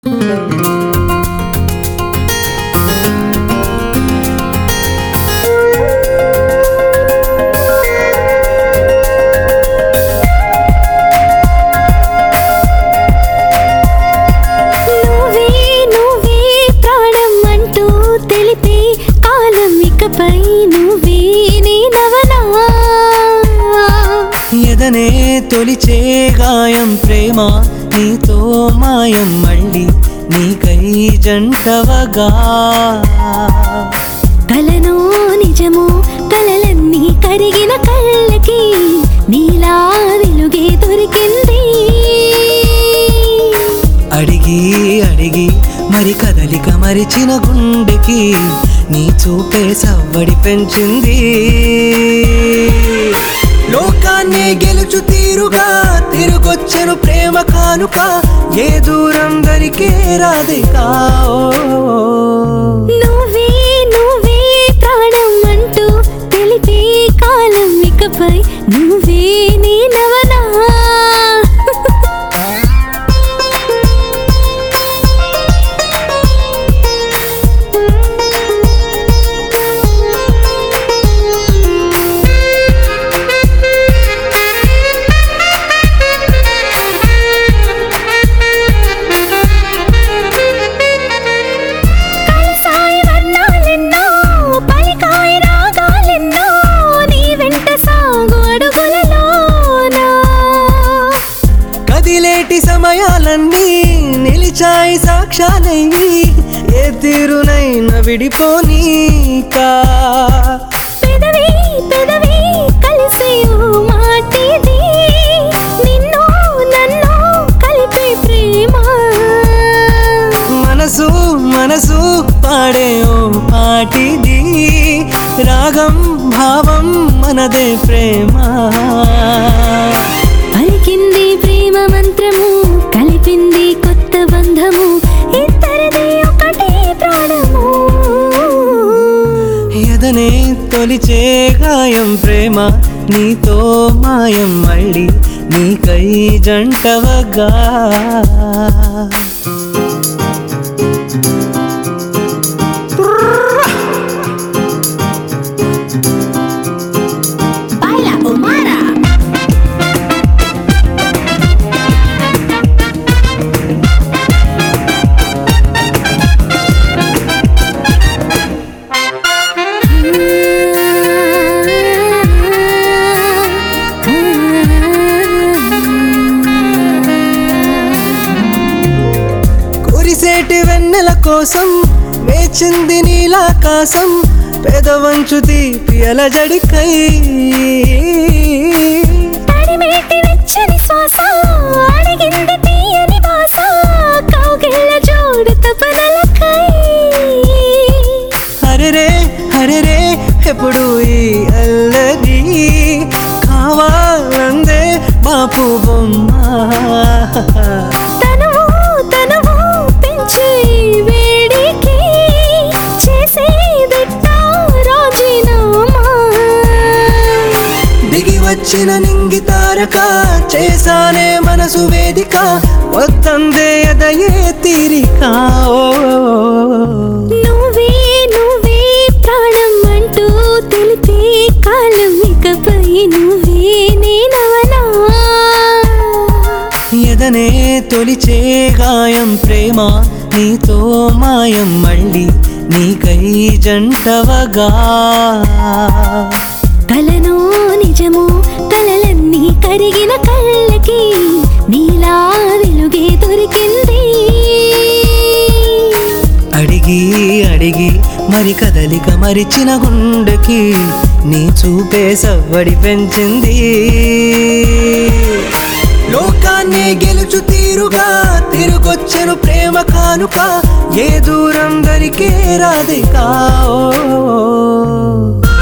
నువ్వే నువ్వే ప్రాణం అంటూ తెలిపే కాలం ఇకపై నువ్వే నేనవనా ఎదనే తొలిచే గాయం ప్రేమ నీతో మాయం మళ్ళీ నీకై జంటవగా కలనో నిజమో కలలన్నీ కరిగిన కళ్ళకి నీలా వెలుగే దొరికింది అడిగి అడిగి మరి కదలిక మరిచిన గుండెకి నీ చూపే సవ్వడి పెంచింది లోకాన్ని గెలుచు తీరుగా తిరుగొచ్చెను ప్రేమ కానుక ఏ దూరం దరికే రాధికా ఓ. నువ్వే నువ్వే ప్రాణం అంటూ తెలిపే కాలం ఇకపై నువ్వే నేనవనా కలిసాయి వర్ణాలెన్నో పలికాయి రాగాలెన్నో నీ వెంట సాగు అడుగులలోనా కదిలేటి సమయాలన్నీ నిలిచాయి సాక్ష్యాలయ్యి ఏ తీరునైన విడిపోనీకా పెదవి పెదవి కలిసే ఓ మాటిది నిన్ను నన్ను కలిపే ప్రేమ మనసు మనసు పాడే ఓ పాటిది రాగం భావం మనదే ప్రేమ పలికింది ప్రేమ మంత్రము కలిపింది కొత్త బంధము ఇద్దరిది ఒకటే ప్రాణము ఎదనే తొలిచే గాయం ప్రేమ నీతో మాయం మళ్ళీ నీకై జంటవగా Baila Omara. కురిసేటి వెన్నెల కోసం వేచింది నీలాకాశం పెదవంచు తీపి అలజడికై తడిమేటి వెచ్చని శ్వాస అడిగింది తీయని భాష కౌగిళ్ళ జోడు తపనలకై హరరే హరరే ఎప్పుడు ఈ అల్లరి కావాలందే బాపు బొమ్మ తనువు తనువు పెంచే వేడికి చేసేదిట్ట రాజీనామా దిగి వచ్చిన నింగి తారక చేసానే మనసు వేదిక వద్దందే ఎదయే తీరిక ఓ. నువ్వే నువ్వే ప్రాణం అంటూ తెలిపే కాలం ఇకపై నువ్వే నేనవనా ఎదనే తొలిచే గాయం ప్రేమ నీతో మాయం మళ్ళీ నీకై జంటవగా కలనో నిజమో కలలన్నీ కరిగిన కళ్ళకి నీలా వెలుగే దొరికింది అడిగి అడిగి మరి కదలిక మరిచిన గుండెకి నీ చూపే సవ్వడి పెంచింది లోకాన్ని గెలుచు తీరుగా తిరుగొచ్చెను ప్రేమ కానుక ఏ దూరం దరికే రాధికా ఓ